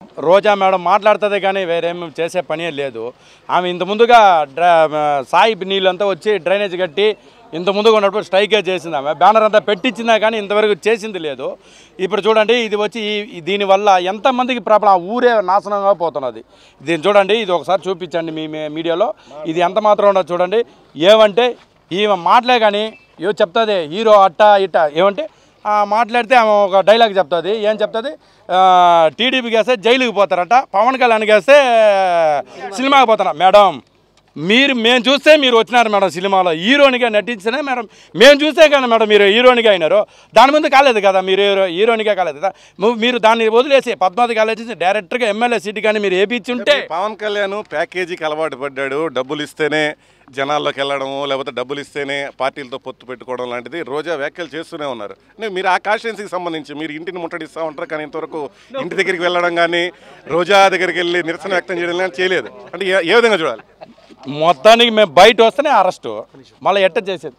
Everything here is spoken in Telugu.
రోజా మేడం మాట్లాడుతుంది కానీ వేరేం చేసే పనే లేదు ఆమె ఇంత ముందుగా డ్రా సాయి నీళ్ళంతా వచ్చి డ్రైనేజ్ కట్టి ఇంత ముందుగా ఉన్నప్పుడు స్ట్రైకే చేసింది ఆమె బ్యానర్ అంతా పెట్టించిందా కానీ ఇంతవరకు చేసింది లేదు ఇప్పుడు చూడండి ఇది వచ్చి ఈ- ఈ దీనివల్ల ఎంతమందికి ప్రాబ్లం ఆ ఊరే నాశనంగా పోతున్నది దీన్ని చూడండి ఇది ఒకసారి చూపించండి మీ మీ మీడియాలో ఇది ఎంత మాత్రం ఉండదు చూడండి ఏమంటే ఈమె మాటలే కానీ ఏవో చెప్తుంది హీరో అట్ట ఇట్ట ఏమంటే ఆ, మాట్లాడితే ఆమె ఒక డైలాగ్ చెప్తుంది ఏం చెప్తుంది టీడీపీకి వేస్తే జైలుకి పోతారట పవన్ కళ్యాణ్కి వేస్తే సినిమాకి పోతారా మేడం మీరు మేము చూస్తే మీరు వచ్చినారు మేడం సినిమాలో హీరోనిగా నటించినా మేడం మేము చూస్తే కానీ మేడం మీరు హీరోనిగా అయినారు దాని ముందు కాలేదు కదా మీరు హీరో- హీరోనిగా కాలేదు కదా ము- మీరు దాన్ని వదిలేసి పద్మావతి కాలేజ్ డైరెక్టర్గా ఎమ్మెల్యే సీట్ కానీ మీరు వేపించి ఉంటే పవన్ కళ్యాణ్ ప్యాకేజీకి అలవాటు పడ్డాడు డబ్బులు ఇస్తేనే జనాల్లోకి వెళ్ళడము లేకపోతే డబ్బులు ఇస్తేనే పార్టీలతో పొత్తు పెట్టుకోవడం లాంటిది రోజా వ్యాఖ్యలు చేస్తూనే ఉన్నారు అంటే మీరు ఆ కాన్స్టిట్యున్సీకి సంబంధించి మీరు ఇంటిని ముట్టడిస్తూ ఉంటారు కానీ ఇంతవరకు ఇంటి దగ్గరికి వెళ్ళడం కానీ రోజా దగ్గరికి వెళ్ళి నిరసన వ్యక్తం చేయడం కానీ చేయలేదు అంటే ఏ- ఏ విధంగా చూడాలి మొత్తానికి మేము బయట వస్తేనే అరెస్టు మళ్ళీ ఎట్ట చేసేది